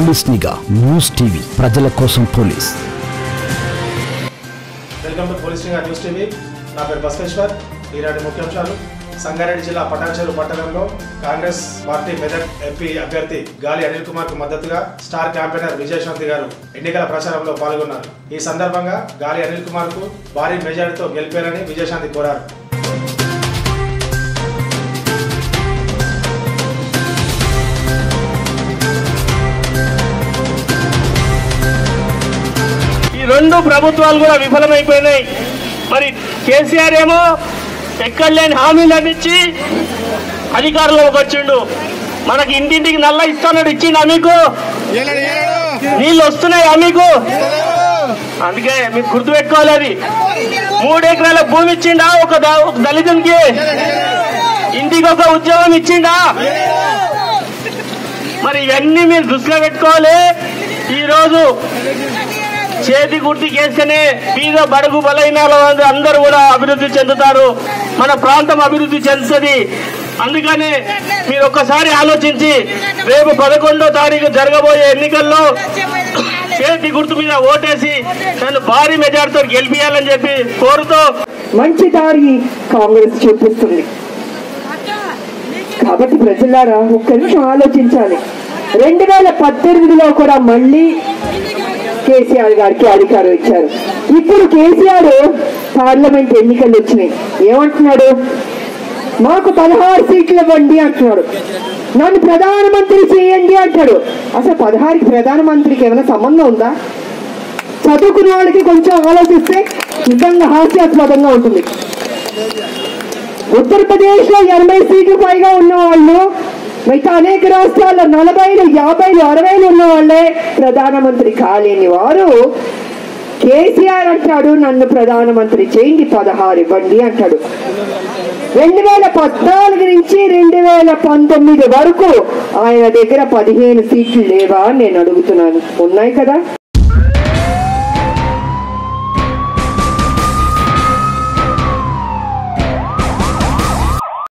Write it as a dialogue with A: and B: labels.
A: police నిఘా news TV ప్రజల కోసం పోలీస్
B: వెల్కమ్ టు పోలీస్ నిఘా న్యూస్ టీవీ నా పేరు బసవేశ్వర్ ఈనాటి ముఖ్యాంశాలు సంగారెడ్డి జిల్లా పటాన్చెరు పట్టణంలో కాంగ్రెస్ పార్టీ మెదక్ ఎంపీ అభ్యర్థి గాలి అనిల్ కుమార్ కు మద్దతుగా స్టార్ క్యాంపెయినర్ విజయశాంతి గారు ఎన్నికల ప్రచారంలో పాల్గొన్నారు ఈ సందర్భంగా గాలి అనిల్ కుమార్ కు భారీ మెజారిటీతో గెలిపారని విజయశాంతి కోరారు
C: ఈ రెండు ప్రభుత్వాలు కూడా విఫలమైపోయినాయి మరి కేసీఆర్ ఏమో ఎక్కడ లేని హామీలను ఇచ్చి అధికారంలోకి వచ్చిండు మనకి ఇంటింటికి నల్ల ఇస్తాడు ఇచ్చిండా మీకు నీళ్ళు వస్తున్నాయా మీకు అందుకే మీకు గుర్తు పెట్టుకోవాలి అది మూడు ఎకరాల భూమి ఇచ్చిండా ఒక ద- ఒక దళితునికి ఇంటికి ఒక ఉద్యోగం ఇచ్చిండా మరి ఇవన్నీ మీరు దృష్టిలో పెట్టుకోవాలి ఈ రోజు చేతి గుర్తు చేస్తేనే మీద బడుగు బలైన వాళ్ళు అందరూ కూడా అభివృద్ధి చెందుతారు మన ప్రాంతం అభివృద్ధి చెందుతుంది అందుకని మీరు ఒక్కసారి ఆలోచించి రేపు పదకొండో తారీఖు జరగబోయే ఎన్నికల్లో చేతి గుర్తు మీద ఓటేసి నన్ను భారీ మెజార్టీతో గెలిపియాలని చెప్పి కోరుతూ
D: మంచి దారి కాంగ్రెస్ చూపిస్తుంది కాబట్టి ప్రజలారా ఒక్క నిమిషం ఆలోచించాలి రెండు వేల పద్దెనిమిదిలో కూడా మళ్ళీ కేసీఆర్ గారికి అధికారం ఇచ్చారు ఇప్పుడు కేసీఆర్ పార్లమెంట్ ఎన్నికలు వచ్చినాయి ఏమంటున్నాడు మాకు పదహారు సీట్లు ఇవ్వండి అంటున్నాడు నన్ను ప్రధానమంత్రి చేయండి అంటాడు అసలు పదహారుకి ప్రధానమంత్రికి ఏమైనా సంబంధం ఉందా చదువుకున్న వాళ్ళకి కొంచెం ఆలోచిస్తే నిజంగా హాస్యాస్పదంగా ఉంటుంది ఉత్తరప్రదేశ్ లో ఎనభై సీట్లు పైగా ఉన్న వాళ్ళు మిగతా అనేక రాష్ట్రాల్లో నలభైలు యాభైలు అరవైలు ఉన్న వాళ్ళే ప్రధానమంత్రి కాలేని వారు కేసీఆర్ అంటాడు నన్ను ప్రధానమంత్రి చేయండి పదహారు ఇవ్వండి అంటాడు రెండు వేల పద్నాలుగు నుంచి రెండు వేల పంతొమ్మిది వరకు ఆయన దగ్గర పదిహేను సీట్లు లేవా అని నేను అడుగుతున్నాను ఉన్నాయి కదా